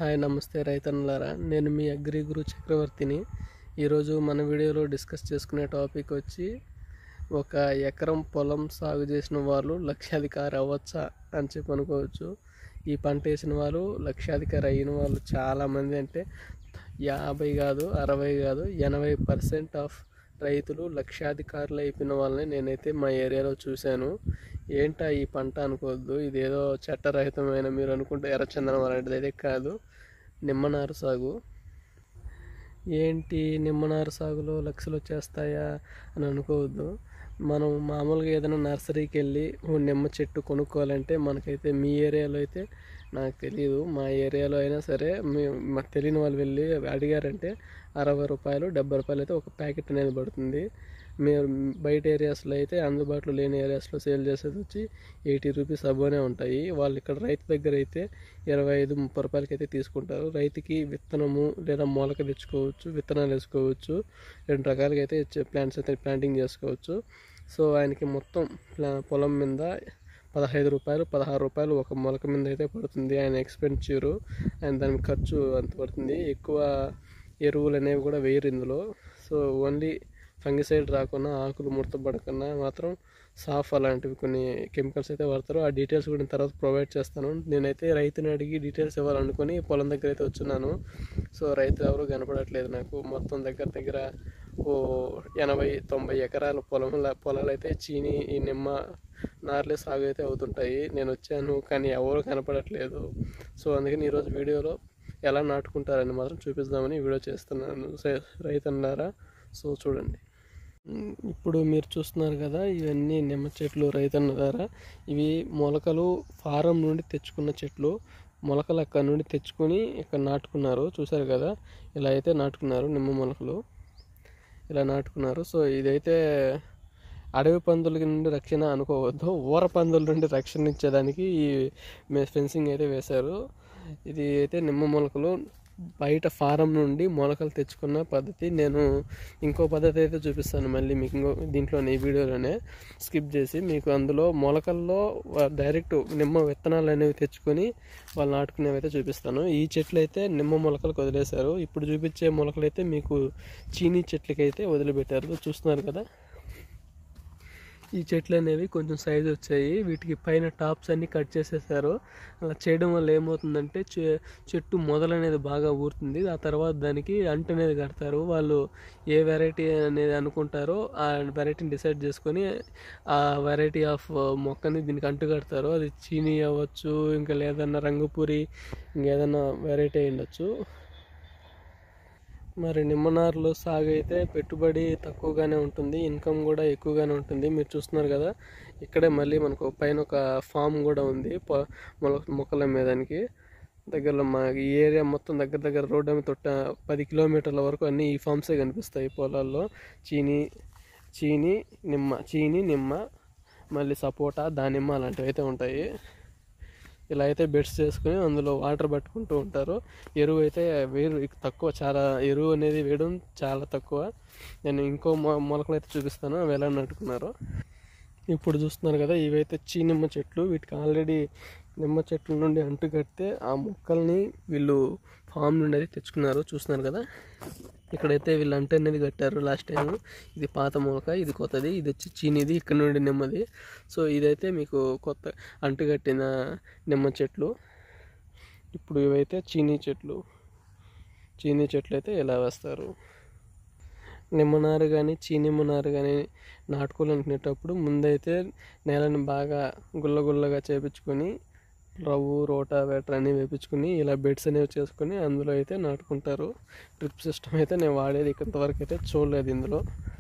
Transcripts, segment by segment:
hi నమస్తే రైతన్నులారా నేను మీ agri గురు చక్రవర్తిని ఈరోజు మన వీడియోలో డిస్కస్ చేసుకునే టాపిక్ వచ్చి ఒక ఎకరం పొలం సాగు చేసిన వాళ్ళు లక్షాధికారి అవ్వచ్చా అని చెప్పి అనుకోవచ్చు ఈ పంట వేసిన వాళ్ళు లక్షాధికారి అయిన వాళ్ళు చాలామంది అంటే యాభై కాదు అరవై కాదు ఎనభై పర్సెంట్ ఆఫ్ రైతులు లక్షాధికారులు అయిపోయిన వాళ్ళని నేనైతే మా ఏరియాలో చూశాను ఏంటా ఈ పంట అనుకోవద్దు ఇదేదో చట్టరహితమైన మీరు అనుకుంటే ఎర్రచందనం అలాంటిది అయితే కాదు నిమ్మనారు సాగు ఏంటి నిమ్మనారు సాగులో లక్షలు వచ్చేస్తాయా అని అనుకోవద్దు మనం మామూలుగా ఏదైనా నర్సరీకి వెళ్ళి ఓ నిమ్మ చెట్టు కొనుక్కోవాలంటే మనకైతే మీ ఏరియాలో అయితే నాకు తెలియదు మా ఏరియాలో అయినా సరే మీ మాకు తెలియని వాళ్ళు వెళ్ళి అడిగారంటే అరవై రూపాయలు డెబ్బై రూపాయలు అయితే ఒక ప్యాకెట్ అనేది పడుతుంది మీరు బయట ఏరియాస్లో అయితే అందుబాటులో లేని ఏరియాస్లో సేల్ చేసేది వచ్చి ఎయిటీ రూపీస్ అబోనే ఉంటాయి వాళ్ళు ఇక్కడ రైతు దగ్గర అయితే ఇరవై ఐదు ముప్పై రూపాయలకి అయితే తీసుకుంటారు రైతుకి విత్తనము లేదా మొలక తెచ్చుకోవచ్చు విత్తనాలు వేసుకోవచ్చు రెండు రకాలుగా అయితే ప్లాంట్స్ అయితే ప్లాంటింగ్ చేసుకోవచ్చు సో ఆయనకి మొత్తం ప్లా పొలం మీద పదహైదు రూపాయలు పదహారు రూపాయలు ఒక మొలక మీద అయితే పడుతుంది ఆయన ఎక్స్పెండిచరు ఆయన దాని ఖర్చు అంత పడుతుంది ఎక్కువ ఎరువులు అనేవి కూడా వేయరు ఇందులో సో ఓన్లీ ఫంగిసైడ్ రాకుండా ఆకులు ముడతపడకుండా మాత్రం సాఫ్ అలాంటివి కొన్ని కెమికల్స్ అయితే వాడతారు ఆ డీటెయిల్స్ కూడా నేను తర్వాత ప్రొవైడ్ చేస్తాను నేనైతే రైతుని అడిగి డీటెయిల్స్ ఇవ్వాలనుకుని పొలం దగ్గర అయితే వచ్చున్నాను సో రైతు ఎవరు కనపడట్లేదు నాకు మొత్తం దగ్గర దగ్గర ఓ ఎనభై తొంభై ఎకరాల పొలం పొలాలు అయితే చీని ఈ నిమ్మ నార్లే సాగు అయితే అవుతుంటాయి నేను వచ్చాను కానీ ఎవరు కనపడట్లేదు సో అందుకని ఈరోజు వీడియోలో ఎలా నాటుకుంటారని మాత్రం చూపిద్దామని వీడియో చేస్తున్నాను రైతన్నారా సో చూడండి ఇప్పుడు మీరు చూస్తున్నారు కదా ఇవన్నీ నిమ్మ చెట్లు రైతన్న ద్వారా ఇవి మొలకలు ఫారం నుండి తెచ్చుకున్న చెట్లు మొలకలు అక్కడ నుండి తెచ్చుకొని ఇక్కడ నాటుకున్నారు చూసారు కదా ఇలా అయితే నాటుకున్నారు నిమ్మ మొలకలు ఇలా నాటుకున్నారు సో ఇదైతే అడవి పందుల నుండి రక్షణ అనుకోవద్దు ఊర పందుల నుండి రక్షణ ఇచ్చేదానికి ఈ ఫెన్సింగ్ అయితే వేశారు ఇది అయితే నిమ్మ మొలకలు బయట ఫారం నుండి మొలకలు తెచ్చుకున్న పద్ధతి నేను ఇంకో పద్ధతి అయితే చూపిస్తాను మళ్ళీ మీకు ఇంకో దీంట్లో ఈ వీడియోలోనే స్కిప్ చేసి మీకు అందులో మొలకల్లో డైరెక్ట్ నిమ్మ విత్తనాలు అనేవి తెచ్చుకొని వాళ్ళు నాటుకునేవి అయితే చూపిస్తాను ఈ చెట్లు అయితే నిమ్మ మొలకలకు వదిలేశారు ఇప్పుడు చూపించే మొలకలు అయితే మీకు చీనీ చెట్లకైతే వదిలిపెట్టారు చూస్తున్నారు కదా ఈ చెట్లు అనేవి కొంచెం సైజు వచ్చాయి వీటికి పైన టాప్స్ అన్ని కట్ చేసేసారు అలా చేయడం వల్ల ఏమవుతుందంటే చెట్టు మొదలు అనేది బాగా ఊరుతుంది ఆ తర్వాత దానికి అంటు అనేది కడతారు వాళ్ళు ఏ వెరైటీ అనేది అనుకుంటారో ఆ వెరైటీని డిసైడ్ చేసుకొని ఆ వెరైటీ ఆఫ్ మొక్కని దీనికి అంటు కడతారు అది చీనీ అవ్వచ్చు ఇంకా లేదన్నా రంగుపూరి ఇంకేదన్నా వెరైటీ అయి ఉండొచ్చు మరి నిమ్మనారులో సాగు అయితే పెట్టుబడి తక్కువగానే ఉంటుంది ఇన్కమ్ కూడా ఎక్కువగానే ఉంటుంది మీరు చూస్తున్నారు కదా ఇక్కడే మళ్ళీ మనకు పైన ఒక ఫామ్ కూడా ఉంది మొల మొక్కల మీదానికి దగ్గరలో మా ఈ ఏరియా మొత్తం దగ్గర దగ్గర రోడ్డు మీద తొట్ట పది కిలోమీటర్ల వరకు అన్నీ ఈ ఫామ్సే కనిపిస్తాయి పొలాల్లో చీని చీని నిమ్మ చీని నిమ్మ మళ్ళీ సపోటా దానిమ్మ అలాంటివి అయితే ఉంటాయి ఇలా అయితే బెడ్స్ చేసుకుని అందులో వాటర్ పట్టుకుంటూ ఉంటారు ఎరువు అయితే వేరు తక్కువ చాలా ఎరువు అనేది వేయడం చాలా తక్కువ నేను ఇంకో మొలకలు అయితే చూపిస్తాను అవి ఎలా నాటుకున్నారు ఇప్పుడు చూస్తున్నారు కదా ఇవైతే చీనిమ్మ చెట్లు వీటికి ఆల్రెడీ నిమ్మ చెట్ల నుండి అంటు కడితే ఆ మొక్కల్ని వీళ్ళు ఫామ్ నుండి అయితే తెచ్చుకున్నారు చూస్తున్నారు కదా ఇక్కడైతే వీళ్ళు అంటు అనేది కట్టారు లాస్ట్ టైం ఇది పాత మొలక ఇది కొత్తది ఇది వచ్చి చీనిది ఇక్కడ నుండి నిమ్మది సో ఇదైతే మీకు కొత్త అంటు కట్టిన నిమ్మ చెట్లు ఇప్పుడు ఇవైతే చీనీ చెట్లు చీనీ చెట్లు అయితే ఇలా వేస్తారు నిమ్మనారు కానీ చీనిమ్మనారు కానీ నాటుకోవాలనుకునేటప్పుడు ముందైతే నేలని బాగా గుల్లగుల్లగా చేపించుకొని రవ్వు రోటా వేటర్ అన్నీ వేపించుకుని ఇలా బెడ్స్ అనేవి చేసుకొని అందులో అయితే నాటుకుంటారు డ్రిప్ సిస్టమ్ అయితే నేను వాడేది ఇంతవరకు అయితే చూడలేదు ఇందులో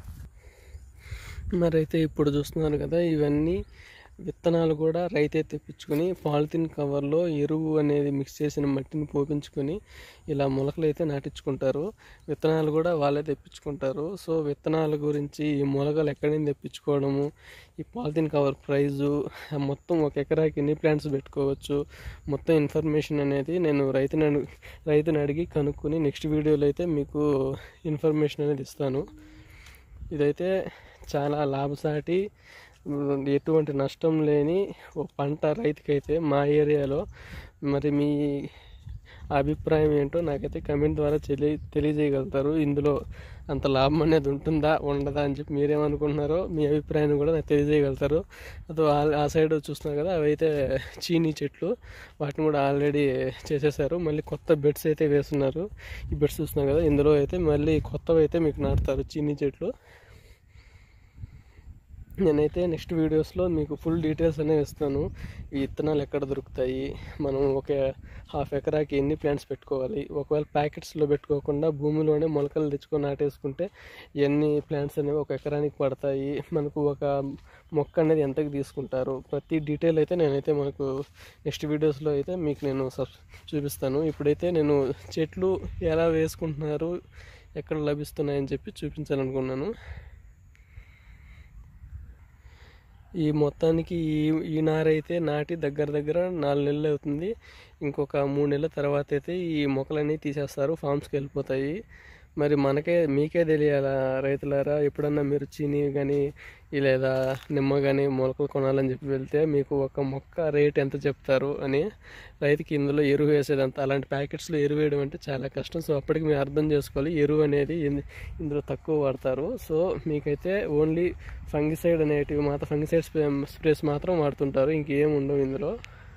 మరి అయితే ఇప్పుడు చూస్తున్నాను కదా ఇవన్నీ విత్తనాలు కూడా రైతే తెప్పించుకొని పాలిథిన్ కవర్లో ఎరువు అనేది మిక్స్ చేసిన మట్టిని పోపించుకొని ఇలా మొలకలు అయితే నాటించుకుంటారు విత్తనాలు కూడా వాళ్ళే తెప్పించుకుంటారు సో విత్తనాల గురించి ఈ మొలకలు ఎక్కడి నుంచి తెప్పించుకోవడము ఈ పాలిథిన్ కవర్ ప్రైజు మొత్తం ఒక ఎకరాకి ఎన్ని ప్లాంట్స్ పెట్టుకోవచ్చు మొత్తం ఇన్ఫర్మేషన్ అనేది నేను రైతుని రైతుని అడిగి కనుక్కొని నెక్స్ట్ వీడియోలో అయితే మీకు ఇన్ఫర్మేషన్ అనేది ఇస్తాను ఇదైతే చాలా లాభసాటి ఎటువంటి నష్టం లేని ఓ పంట రైతుకైతే మా ఏరియాలో మరి మీ అభిప్రాయం ఏంటో నాకైతే కమెంట్ ద్వారా తెలియ తెలియజేయగలుగుతారు ఇందులో అంత లాభం అనేది ఉంటుందా ఉండదా అని చెప్పి మీరేమనుకుంటున్నారో మీ అభిప్రాయాన్ని కూడా నాకు తెలియజేయగలుగుతారు అదో ఆ- ఆ సైడ్ చూస్తున్నారు కదా అవి అయితే చీనీ చెట్లు వాటిని కూడా ఆల్రెడీ చేసేసారు మళ్ళీ కొత్త బెడ్స్ అయితే వేస్తున్నారు ఈ బెడ్స్ చూస్తున్నారు కదా ఇందులో అయితే మళ్ళీ కొత్తవి అయితే మీకు నాటుతారు చీనీ చెట్లు నేనైతే నెక్స్ట్ వీడియోస్లో మీకు ఫుల్ డీటెయిల్స్ అనేవి ఇస్తాను ఈ విత్తనాలు ఎక్కడ దొరుకుతాయి మనం ఒక హాఫ్ ఎకరాకి ఎన్ని ప్లాంట్స్ పెట్టుకోవాలి ఒకవేళ ప్యాకెట్స్లో పెట్టుకోకుండా భూమిలోనే మొలకలు తెచ్చుకొని నాటేసుకుంటే ఎన్ని ప్లాంట్స్ అనేవి ఒక ఎకరానికి పడతాయి మనకు ఒక మొక్క అనేది ఎంతకు తీసుకుంటారు ప్రతి డీటెయిల్ అయితే నేనైతే మనకు నెక్స్ట్ వీడియోస్లో అయితే మీకు నేను సబ్ చూపిస్తాను ఇప్పుడైతే నేను చెట్లు ఎలా వేసుకుంటున్నారు ఎక్కడ లభిస్తున్నాయని చెప్పి చూపించాలనుకున్నాను ఈ మొత్తానికి ఈ ఈ నారైతే నాటి దగ్గర దగ్గర నాలుగు నెలలు అవుతుంది ఇంకొక మూడు నెలల తర్వాత అయితే ఈ మొక్కలన్నీ తీసేస్తారు ఫామ్స్కి వెళ్ళిపోతాయి మరి మనకే మీకే తెలియాలా రైతులారా ఎప్పుడన్నా మీరు చీని కానీ లేదా నిమ్మ కానీ మొలకలు కొనాలని చెప్పి వెళ్తే మీకు ఒక మొక్క రేట్ ఎంత చెప్తారు అని రైతుకి ఇందులో ఎరువు వేసేదంత అలాంటి ప్యాకెట్స్లో ఎరువు వేయడం అంటే చాలా కష్టం సో అప్పటికి మీరు అర్థం చేసుకోవాలి ఎరువు అనేది ఇన్- ఇందులో తక్కువ వాడతారు సో మీకైతే ఓన్లీ ఫంగిసైడ్ అనేటివి మాత్రం ఫంగిసైడ్ స్ప్రేస్ మాత్రం వాడుతుంటారు ఇంకేం ఉండవు ఇందులో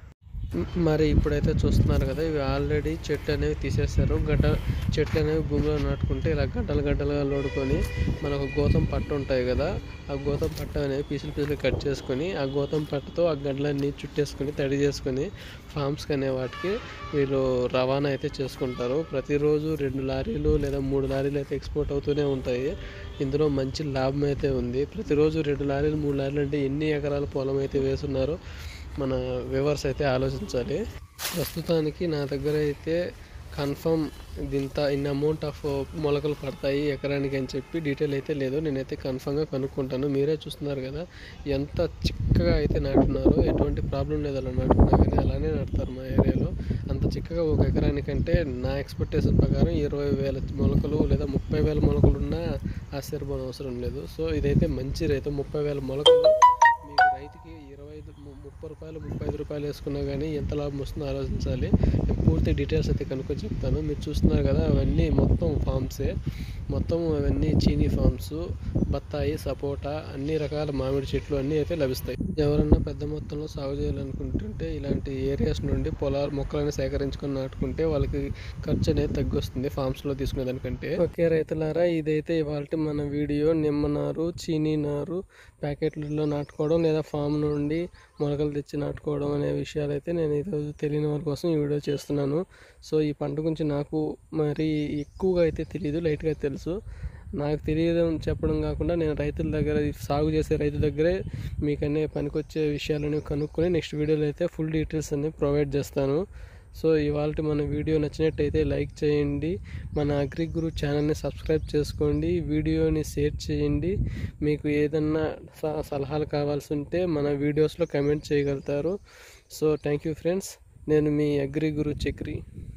మ్, మరి ఇప్పుడైతే చూస్తున్నారు కదా ఇవి ఆల్రెడీ చెట్లు అనేవి తీసేస్తారు గడ్డ చెట్లు అనేవి భూమిలో నాటుకుంటే ఇలా గడ్డలు గడ్డలుగా లోడుకొని మనకు గోతం పట్ట ఉంటాయి కదా ఆ గోతం పట్ట అనేవి పీసులు పీసులు కట్ చేసుకొని ఆ గోతం పట్టతో ఆ గడ్డలన్నీ చుట్టేసుకొని తడి చేసుకొని ఫామ్స్కి అనే వాటికి వీళ్ళు రవాణా అయితే చేసుకుంటారు ప్రతిరోజు రెండు లారీలు లేదా మూడు లారీలు అయితే ఎక్స్పోర్ట్ అవుతూనే ఉంటాయి ఇందులో మంచి లాభం అయితే ఉంది ప్రతిరోజు రెండు లారీలు మూడు లారీలు అంటే ఎన్ని ఎకరాల పొలం అయితే వేస్తున్నారో మన వ్యూవర్స్ అయితే ఆలోచించాలి ప్రస్తుతానికి నా దగ్గర అయితే కన్ఫర్మ్ ఇంత ఇన్ అమౌంట్ ఆఫ్ మొలకలు పడతాయి ఎకరానికి అని చెప్పి డీటెయిల్ అయితే లేదు నేనైతే కన్ఫర్మ్గా కనుక్కుంటాను మీరే చూస్తున్నారు కదా ఎంత చిక్కగా అయితే నాటున్నారో ఎటువంటి ప్రాబ్లం లేదు అలా నాటుకున్నా కానీ అలానే నాటుతారు మా ఏరియాలో అంత చిక్కగా ఒక ఎకరానికంటే నా ఎక్స్పెక్టేషన్ ప్రకారం ఇరవై వేల మొలకలు లేదా ముప్పై వేల మొలకలు ఉన్నా ఆశ్చర్యపోన అవసరం లేదు సో ఇదైతే మంచి రైతు ముప్పై వేల మొలకలు మీకు రైతుకి ఇరవై ఐదు ము- ముప్పై రూపాయలు ముప్పై ఐదు రూపాయలు వేసుకున్నా కానీ ఎంత లాభం వస్తుందో ఆలోచించాలి నేను పూర్తి డీటెయిల్స్ అయితే కనుక్కొని చెప్తాను మీరు చూస్తున్నారు కదా అవన్నీ మొత్తం ఫామ్సే మొత్తం అవన్నీ చీనీ ఫామ్స్ బత్తాయి సపోటా అన్ని రకాల మామిడి చెట్లు అన్నీ అయితే లభిస్తాయి ఎవరన్నా పెద్ద మొత్తంలో సాగు చేయాలనుకుంటుంటే ఇలాంటి ఏరియాస్ నుండి పొలాలు మొక్కలను సేకరించుకొని నాటుకుంటే వాళ్ళకి ఖర్చు అనేది తగ్గొస్తుంది ఫామ్స్లో తీసుకునే దానికంటే ఓకే రైతులారా ఇదైతే ఇవాళ మన వీడియో నిమ్మ నారు చీనీ నారు ప్యాకెట్లలో నాటుకోవడం లేదా ఫామ్ నుండి మొలకలు తెచ్చి నాటుకోవడం అనే విషయాలు అయితే నేను ఈరోజు తెలియని వాళ్ళ కోసం ఈ వీడియో చేస్తున్నాను సో ఈ పంట గురించి నాకు మరి ఎక్కువగా అయితే తెలియదు లైట్గా తెలుసు నాకు తెలియడం చెప్పడం కాకుండా నేను రైతుల దగ్గర ఈ సాగు చేసే రైతు దగ్గరే మీకనే పనికొచ్చే విషయాలను కనుక్కొని నెక్స్ట్ వీడియోలో అయితే ఫుల్ డీటెయిల్స్ అన్ని ప్రొవైడ్ చేస్తాను సో ఇవాళ మన వీడియో నచ్చినట్టయితే లైక్ చేయండి మన అగ్రి గురు ఛానల్ని సబ్స్క్రైబ్ చేసుకోండి వీడియోని షేర్ చేయండి మీకు ఏదన్నా స- సలహాలు కావాల్సి ఉంటే మన వీడియోస్లో కమెంట్ చేయగలుగుతారు సో థ్యాంక్ యూ ఫ్రెండ్స్ నేను మీ అగ్రి గురు చక్రి